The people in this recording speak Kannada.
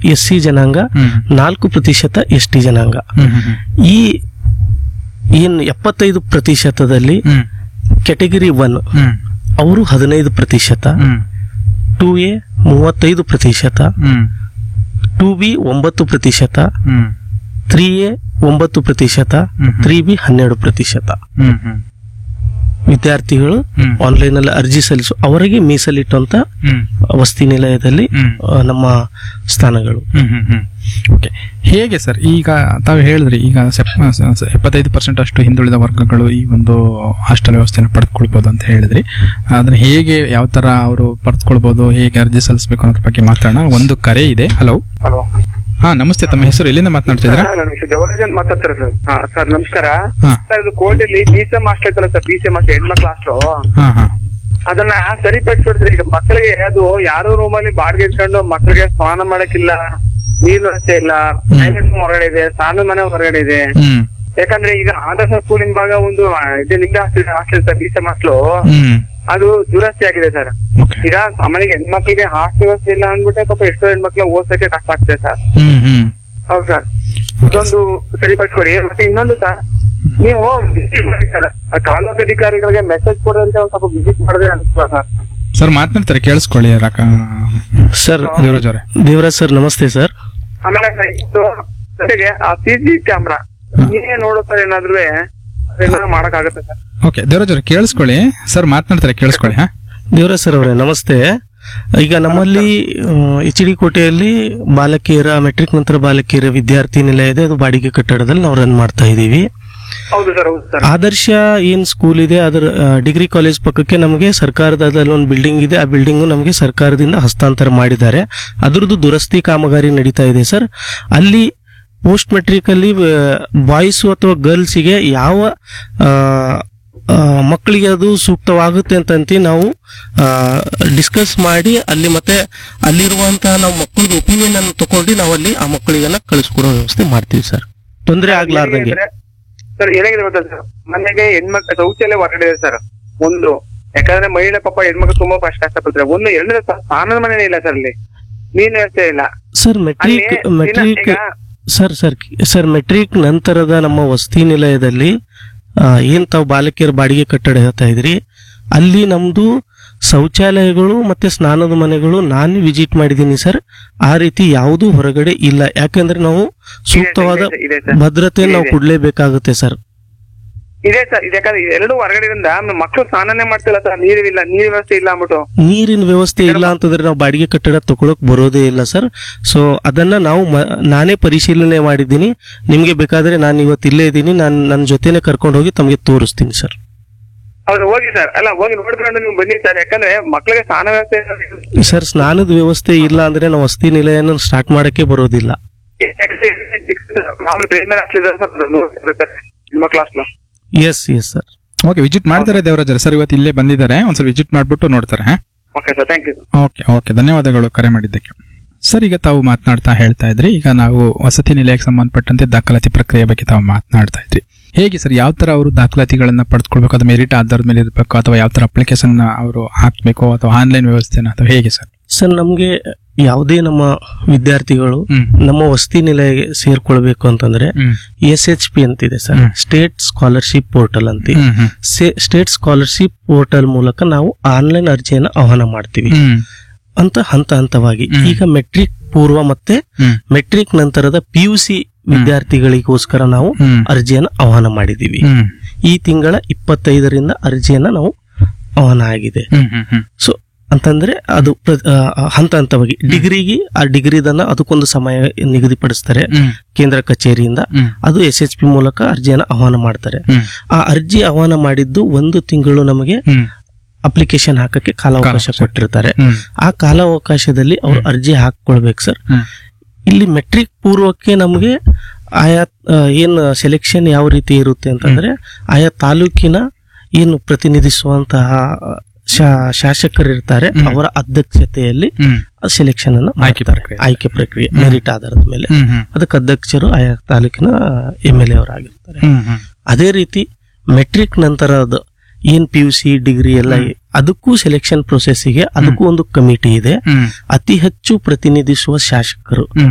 ಎಸ್ ಸಿ ಜನಾಂಗ ಹ್ಮ್. ನಾಲ್ಕು ಪ್ರತಿಶತ ಎಸ್ ಟಿ ಜನಾಂಗ ಹ್ಮ್ ಹ್ಮ್ ಹ್ಮ್. ಈ ಏನ್ ಎಪ್ಪತ್ತೈದು ಪ್ರತಿಶತದಲ್ಲಿ ಹ್ಮ್ ಕೆಟಗರಿ ಒನ್ ಹ್ಮ್ ಅವರು ಹದಿನೈದು ಪ್ರತಿಶತ ಹ್ಮ್ ಟೂ ಎ ಮೂವತ್ತೈದು ಪ್ರತಿಶತ ಹ್ಮ್ ಟೂ ಬಿ ಒಂಬತ್ತು ಪ್ರತಿಶತ ಹ್ಮ್ ತ್ರೀ ಎ ಒಂಬತ್ತು ಪ್ರತಿಶತ ಹ್ಮ್. ತ್ರೀ ಬಿ ಹನ್ನೆರಡು ಪ್ರತಿಶತ ಹ್ಮ್ ಹ್ಮ್ ವಿದ್ಯಾರ್ಥಿಗಳು ಹ್ಮ್. ಆನ್ಲೈನ್ ಅಲ್ಲಿ ಅರ್ಜಿ ಸಲ್ಲಿಸು ಅವರಿಗೆ ಮೀಸಲಿಟ್ಟಂತ ಹ್ಮ್ ವಸತಿ ನಿಲಯದಲ್ಲಿ ಹ್ಮ್. ಆ, ನಮ್ಮ ಸ್ಥಾನಗಳು ಹ್ಮ್ ಹ್ಮ್ ಹ್ಮ್ ಓಕೆ ಹೇಗೆ ಸರ್ ಈಗ ತಾವು ಹೇಳಿದ್ರಿ ಈಗ ಸೆಪ್- ಸ- ಸ- ಎಪ್ಪತ್ತೈದು ಪರ್ಸೆಂಟ್ ಅಷ್ಟು ಹಿಂದುಳಿದ ವರ್ಗಗಳು ಈ ಒಂದು ಹಾಸ್ಟೆಲ್ ವ್ಯವಸ್ಥೆಯನ್ನು ಪಡೆದುಕೊಳ್ಬೋದು ಅಂತ ಹೇಳಿದ್ರಿ ಅದನ್ನ ಹೇಗೆ ಯಾವ ತರ ಅವರು ಪಡೆದುಕೊಳ್ಬೋದು ಹೇಗೆ ಅರ್ಜಿ ಸಲ್ಲಿಸಬೇಕು ಅನ್ನೋದ್ರ ಬಗ್ಗೆ ಮಾತಾಡೋಣ ಒಂದು ಕರೆ ಇದೆ ಹಲೋ ಹಲೋ ಹಾ ನಮಸ್ತೆ ತಮ್ಮ ಹೆಸರು ಎಲ್ಲಿಂದ ಮಾತನಾಡ್ತಿದ್ದೀರಾ ನನ್ನ ಹೆಸರು ಜವರಾಜನ್ ಮಾತಾಡ್ತಾರೆ ಸರ್ ಹಾ ಸರ್ ನಮಸ್ಕಾರ ಹಾ ಸರ್ ಇದು ಕೋರ್ಟಲ್ಲಿ ಬಿ ಸಿ ಎಂ ಹಾಸ್ಟೆಲ್ ಐತಲ್ಲ sir B C M hostel ಹೆಣ್ಮಕ್ಳು ಹಾಸ್ಟೆಲ್ ಹಾ ಹಾ ಅದನ್ನ ಸರಿಪಡಿಸ್ಬಿಡ್ತಾರೆ ಈಗ ಮಕ್ಕಳಿಗೆ ಅದು ಯಾರೋ ರೂಮಲ್ಲಿ ಬಾಡಿಗೆ ಇಟ್ಕೊಂಡು ಮಕ್ಕಳಿಗೆ ಸ್ನಾನ ಮಾಡಕ್ಕಿಲ್ಲ ನೀರು ವ್ಯವಸ್ಥೆ ಇಲ್ಲ ಟಾಯ್ಲೆಟ್ ಹೊರಗಡೆ ಇದೆ ಸ್ನಾನ ಮನೆ ಹೊರಗಡೆ ಇದೆ ಹ್ಮ್ ಯಾಕಂದ್ರೆ ಈಗ ಆದರ್ಶ ಸ್ಕೂಲಿನ ಭಾಗ ಒಂದು ಆ, ಇದು ನಿಮ್ದೆ hostel hostel sir B C M hostel ಹ್ಮ್ ಅದು ದುರಸ್ತಿ ಆಗಿದೆ ಸರ್ ಓಕೆ ಈಗ ಸಾಮಾನ್ಯ ಹೆಣ್ಮಕ್ಳಿಗೆ ಹಾಸ್ಟೆಲ್ ವ್ಯವಸ್ಥೆ ಇಲ್ಲ ಅಂದ್ಬಿಟ್ಟೆ ಪಾಪ ಎಷ್ಟೋ ಹೆಣ್ಮಕ್ಳು ಓದ್ಸಕ್ಕೆ ಕಷ್ಟ ಆಗ್ತದೆ ಸರ್ ಹ್ಮ್ ಹ್ಮ್ ಹೌದು ಸರ್ ಇದೊಂದು ಸರಿಪಡಿಸ್ಕೊಡಿ ಮತ್ತೆ ಇನ್ನೊಂದು ಸರ್ ನೀವು visit ಮಾಡಿ ಸರ್ ಆ ತಾಲೂಕು ಅಧಿಕಾರಿಗಳಿಗೆ ಮೆಸೇಜ್ ಕೊಡೋದಕ್ಕೆ ಒಂದ್ ಸ್ವಲ್ಪ ವಿಸಿಟ್ ಮಾಡಿದ್ರೆ ಅನ್ಸುತ್ತಾ ಸರ್ ಸರ್ ಮಾತನಾಡ್ತಾರೆ ಕೇಳಿಸ್ಕೊಳ್ಳಿ ರಾಕ ಸರ್ ದೇವರಾಜ್ ಅವರೇ ದೇವರಾಜ್ ಸರ್ ನಮಸ್ತೆ ಸರ್ ಆಮೇಲೆ ಸರ್ ಇದು ಜೊತೆಗೆ ಆ ಸಿ ಸಿ ಕ್ಯಾಮ್ರಾ ನೀವೇ ನೋಡೋ ಸರ್ ಏನಾದ್ರು ಅದನ್ನ ಮಾಡಕ್ಕಾಗತ್ತೆ ಸರ್ ಓಕೆ ದೇವರಾಜ್ ಅವರೇ ಕೇಳಿಸ್ಕೊಳ್ಳಿ ಸರ್ ಮಾತನಾಡ್ತಾರೆ ಕೇಳಿಸ್ಕೊಳ್ಳಿ ಹಾ ದೇವರಾಜ್ ಸರ್ ಅವರೇ ನಮಸ್ತೆ ಈಗ ನಮ್ಮಲ್ಲಿ ಎಚ್ ಡಿ ಕೋಟೆಯಲ್ಲಿ ಬಾಲಕಿಯರ ಮೆಟ್ರಿಕ್ ನಂತರ ಬಾಲಕಿಯರ ವಿದ್ಯಾರ್ಥಿ ನಿಲಯ ಇದೆ ಅದು ಬಾಡಿಗೆ ಕಟ್ಟಡದಲ್ಲಿ ನಾವು ರನ್ ಮಾಡ್ತಾ ಇದ್ದೀವಿ ಹೌದು ಸರ್ ಹೌದು ಸರ್ ಆದರ್ಶ ಏನ್ ಸ್ಕೂಲ್ ಇದೆ ಅದರ ಡಿಗ್ರಿ ಕಾಲೇಜ್ ಪಕ್ಕಕ್ಕೆ ನಮಗೆ ಸರ್ಕಾರದಲ್ಲಿ ಒಂದು ಬಿಲ್ಡಿಂಗ್ ಇದೆ ಆ ಬಿಲ್ಡಿಂಗ್ ನಮಗೆ ಸರ್ಕಾರದಿಂದ ಹಸ್ತಾಂತರ ಮಾಡಿದ್ದಾರೆ ಅದರದ್ದು ದುರಸ್ತಿ ಕಾಮಗಾರಿ ನಡೀತಾ ಇದೆ ಸರ್ ಅಲ್ಲಿ ಪೋಸ್ಟ್ ಮೆಟ್ರಿಕ್ ಅಲ್ಲಿ ಬಾಯ್ಸ್ ಅಥವಾ ಗರ್ಲ್ಸ್ಗೆ ಯಾವ ಆ, ಆ, ಮಕ್ಕಳಿಗೆ ಅದು ಸೂಕ್ತವಾಗುತ್ತೆ ಅಂತಂತ ನಾವು ಡಿಸ್ಕಸ್ ಮಾಡಿ ಅಲ್ಲಿ ಮತ್ತೆ ಅಲ್ಲಿರುವಂತಹ ನಾವು ಮಕ್ಕಳದ ಒಪಿನಿಯನ್ ಅನ್ನು ತಗೊಂಡು ನಾವು ಅಲ್ಲಿ ಆ ಮಕ್ಕಳಿಗೆಲ್ಲ ಕಳಿಸ್ಕೊಡೋ ವ್ಯವಸ್ಥೆ ಮಾಡ್ತೀವಿ ಸರ್ ತೊಂದರೆ ಆಗ್ಲಾರ್ದಂಗೆ ಸರ್ ಏನಾಗಿದೆ ಗೊತ್ತಾ ಸರ್ ಮನೆಗೆ ಹೆಣ್ಮಕ್ಳು ಶೌಚಾಲಯ ಹೊರಗಡೆ ಇದೆ ಸರ್ ಒಂದು ಯಾಕಂದ್ರೆ ಮಹಿಳೆ ಪಾಪ ಹೆಣ್ಮಕ್ಳು ತುಂಬಾ ಕಷ್ಟ ಕಷ್ಟಪಡ್ತಾರೆ ಒಂದು ಎರಡನೇ ಸ್ನಾನದ ಮನೆ ಇಲ್ಲ ಸರ್ ಅಲ್ಲಿ ನೀನ್ ವ್ಯವಸ್ಥೆ ಇಲ್ಲ ಸರ್ ಮೆಟ್ರಿಕ್ ಅಲ್ಲಿ ದಿನ ಮೆಟ್ರಿಕ್ ಈಗ- ಸರ್ ಸರ್ ಸರ್ ಮೆಟ್ರಿಕ್ ನಂತರದ ನಮ್ಮ ವಸತಿ ನಿಲಯದಲ್ಲಿ ಆ, ಏನ್ ತಾವು ಬಾಲಕಿಯರ ಬಾಡಿಗೆ ಕಟ್ಟಡ ಹೇಳ್ತಾ ಇದ್ರಿ ಅಲ್ಲಿ ನಮ್ದು ಶೌಚಾಲಯಗಳು ಮತ್ತೆ ಸ್ನಾನದ ಮನೆಗಳು ನಾನು ವಿಸಿಟ್ ಮಾಡಿದ್ದೀನಿ ಸರ್ ಆ ರೀತಿ ಯಾವುದೂ ಹೊರಗಡೆ ಇಲ್ಲ ಯಾಕಂದ್ರೆ ನಾವು ಸೂಕ್ತವಾದ ಇದೆ, ಇದೆ ಸರ್. ಭದ್ರತೆ ನಾವು ಇದೆ. ಕೊಡ್ಲೇಬೇಕಾಗುತ್ತೆ ಸರ್ ಇದೆ ಸರ್ ಇದು ಯಾಕಂದ್ರೆ ಎರಡು ಹೊರಗಡೆಯಿಂದ ಮಕ್ಕಳು ಸ್ನಾನನೇ ಮಾಡ್ತಿಲ್ಲ ಸರ್ ನೀರಿಲ್ಲ ನೀರ್ ವ್ಯವಸ್ಥೆ ಇಲ್ಲ ಅಂದ್ಬಿಟ್ಟು ನೀರಿನ ವ್ಯವಸ್ಥೆ ಇಲ್ಲ ಅಂತಂದ್ರೆ ನಾವು ಬಾಡಿಗೆ ಕಟ್ಟಡ ತಗೊಳಕ್ ಬರೋದೇ ಇಲ್ಲ ಸರ್ ಸೊ ಅದನ್ನ ನಾವು ಮ- ನಾನೇ ಪರಿಶೀಲನೆ ಮಾಡಿದ್ದೀನಿ ನಿಮ್ಗೆ ಬೇಕಾದ್ರೆ ನಾನು ಇವತ್ತು ಇಲ್ಲೇ ಇದ್ದೀನಿ ನಾನು ನನ್ನ ಜೊತೆನೆ ಕರ್ಕೊಂಡು ಹೋಗಿ ತಮಗೆ ತೋರಿಸ್ತೀನಿ ಸರ್ ಹೌದು ಹೋಗಿ ಸರ್ ಅಲ್ಲ ಹೋಗಿ ನೋಡ್ಕೊಂಡು ನೀವು ಬನ್ನಿ ಸರ್ ಯಾಕಂದ್ರೆ ಮಕ್ಕಳಿಗೆ ಸ್ನಾನ ವ್ಯವಸ್ಥೆ ಇಲ್ಲ. ಸರ್ ಸ್ನಾನದ ವ್ಯವಸ್ಥೆ ಇಲ್ಲ ಅಂದ್ರೆ ನಾವು ವಸತಿ ನಿಲಯನ ಸ್ಟಾರ್ಟ್ ಮಾಡಕ್ಕೆ ಬರೋದಿಲ್ಲ ಮಾಮೂಲಿ ಪ್ರೇಮೆ ಹಾಸ್ಟೆಲ್ ಇದೆ ಸರ್ ನೋಡ್ತಿರ್ತಾರೆ ಹೆಣ್ಮಕ್ಳು hostel yes yes sir okay visit ಮಾಡ್ತಾರೆ ದೇವರಾಜ್ ಅವರೇ ಸರ್ ಇವತ್ತು ಇಲ್ಲೇ ಬಂದಿದ್ದಾರೆ ಒಂದ್ಸಲ ವಿಸಿಟ್ ಮಾಡ್ಬಿಟ್ಟು ನೋಡ್ತಾರೆ ಹಾ okay sir thank you okay okay ಧನ್ಯವಾದಗಳು ಕರೆ ಮಾಡಿದ್ದಕ್ಕೆ ಸರ್ ಈಗ ತಾವು ಮಾತನಾಡ್ತಾ ಹೇಳ್ತಾ ಇದ್ರಿ ಈಗ ನಾವು ವಸತಿ ನಿಲಯಕ್ಕೆ ಸಂಬಂಧಪಟ್ಟಂತೆ ದಾಖಲಾತಿ ಪ್ರಕ್ರಿಯೆ ಬಗ್ಗೆ ತಾವು ಮಾತನಾಡ್ತಾ ಇದ್ರಿ ಹೇಗೆ ಸರ್ ಯಾವ ತರ ಅವರು ದಾಖಲಾತಿಗಳನ್ನ ಪಡೆದುಕೊಳ್ಬೇಕು ಅದು ಮೆರಿಟ್ ಆಧಾರದ ಮೇಲೆ ಇರಬೇಕು ಅಥವಾ ಯಾವ ತರ ಅಪ್ಲಿಕೇಶನ್ ಅವರು ಹಾಕ್ಬೇಕು ಅಥವಾ ಆನ್ಲೈನ್ ವ್ಯವಸ್ಥೆನ ಅಥವಾ ಹೇಗೆ ಸರ್ ಸರ್ ನಮ್ಗೆ ಯಾವುದೇ ನಮ್ಮ ವಿದ್ಯಾರ್ಥಿಗಳು ಹ್ಮ್ ನಮ್ಮ ವಸತಿ ನಿಲಯಕ್ಕೆ ಸೇರ್ಕೊಳ್ಬೇಕು ಅಂತಂದ್ರೆ ಹ್ಮ್ ಎಸ್ ಎಚ್ ಪಿ ಅಂತಿದೆ ಸರ್ ಹ್ಮ್. ಸ್ಟೇಟ್ ಸ್ಕಾಲರ್ಶಿಪ್ ಪೋರ್ಟಲ್ ಅಂತ ಹ್ಮ್ ಹ್ಮ್ ಸ್ಟೇಟ್ ಸ್ಕಾಲರ್ಶಿಪ್ ಪೋರ್ಟಲ್ ಮೂಲಕ ನಾವು ಆನ್ಲೈನ್ ಅರ್ಜಿಯನ್ನು ಆಹ್ವಾನ ಮಾಡ್ತೀವಿ ಹ್ಮ್ ಅಂತ ಹಂತ ಹಂತವಾಗಿ ಹ್ಮ್. ಈಗ ಮೆಟ್ರಿಕ್ ಪೂರ್ವ ಮತ್ತೆ ಹ್ಮ್ ಮೆಟ್ರಿಕ್ ನಂತರದ ಪಿ ಯು ಸಿ ವಿದ್ಯಾರ್ಥಿಗಳಿಗೋಸ್ಕರ ನಾವು ಹ್ಮ್ ಅರ್ಜಿಯನ್ನು ಆಹ್ವಾನ ಮಾಡಿದ್ದೀವಿ ಹ್ಮ್ ಈ ತಿಂಗಳ ಇಪ್ಪತ್ತೈದರಿಂದ ಅರ್ಜಿಯನ್ನ ನಾವು ಆಹ್ವಾನ ಆಗಿದೆ ಹ್ಮ್ ಹ್ಮ್ ಹ್ಮ್ ಸೊ ಅಂತಂದ್ರೆ ಅದು ಪ್ರ- ಆ, ಹಂತ ಹಂತವಾಗಿ ಡಿಗ್ರಿಗೆ ಆ ಡಿಗ್ರಿದನ್ನ ಅದಕ್ಕೊಂದು ಸಮಯ ನಿಗದಿಪಡಿಸ್ತಾರೆ ಹ್ಮ್ ಕೇಂದ್ರ ಕಚೇರಿಯಿಂದ ಹ್ಮ್ ಅದು ಎಸ್ ಎಚ್ ಪಿ ಮೂಲಕ ಅರ್ಜಿಯನ್ನು ಆಹ್ವಾನ ಮಾಡ್ತಾರೆ ಹ್ಮ್ ಆ ಅರ್ಜಿ ಆಹ್ವಾನ ಮಾಡಿದ್ದು ಒಂದು ತಿಂಗಳು ನಮಗೆ ಹ್ಮ್ ಅಪ್ಲಿಕೇಶನ್ ಹಾಕಕ್ಕೆ ಕಾಲಾವಕಾಶ ಕಾಲಾವಕಾಶ. ಕೊಟ್ಟಿರ್ತಾರೆ ಹ್ಮ್ ಆ ಕಾಲಾವಕಾಶದಲ್ಲಿ ಅವ್ರು ಅರ್ಜಿ ಹಾಕೊಳ್ಬೇಕು ಸರ್ ಹ್ಮ್ ಇಲ್ಲಿ ಮೆಟ್ರಿಕ್ ಪೂರ್ವಕ್ಕೆ ನಮಗೆ ಆಯಾ ಆ, ಏನ್ ಸೆಲೆಕ್ಷನ್ ಯಾವ ರೀತಿ ಇರುತ್ತೆ ಅಂತಂದ್ರೆ ಆಯಾ ತಾಲೂಕಿನ ಏನು ಪ್ರತಿನಿಧಿಸುವಂತಹ ಶಾ- ಶಾಸಕರಿರ್ತಾರೆ ಹ್ಮ್. ಅವರ ಅಧ್ಯಕ್ಷತೆಯಲ್ಲಿ ಹ್ಮ್ ಸೆಲೆಕ್ಷನ್ ಅನ್ನು ಆಯ್ಕೆ ಮಾಡ್ತಾರೆ. ಪ್ರಕ್ರಿಯೆ. ಆಯ್ಕೆ ಪ್ರಕ್ರಿಯೆ ಮೆರಿಟ್ ಆಧಾರದ ಮೇಲೆ ಹ್ಮ್ ಹ್ಮ್ ಅದಕ್ಕೆ ಅಧ್ಯಕ್ಷರು ಆಯಾ ತಾಲೂಕಿನ ಎಂ ಎಲ್ ಎ ಅವರಾಗಿರ್ತಾರೆ ಹ್ಮ್ ಹ್ಮ್ ಅದೇ ರೀತಿ ಮೆಟ್ರಿಕ್ ನಂತರದ ಏನ್ ಪಿ ಯು ಸಿ ಡಿಗ್ರಿ ಎಲ್ಲ ಅದಕ್ಕೂ ಸೆಲೆಕ್ಷನ್ ಪ್ರೊಸೆಸ್ಸಿಗೆ ಅದಕ್ಕೂ ಒಂದು ಕಮಿಟಿ ಇದೆ ಹ್ಮ್ ಅತಿ ಹೆಚ್ಚು ಪ್ರತಿನಿಧಿಸುವ ಶಾಸಕರು ಹ್ಮ್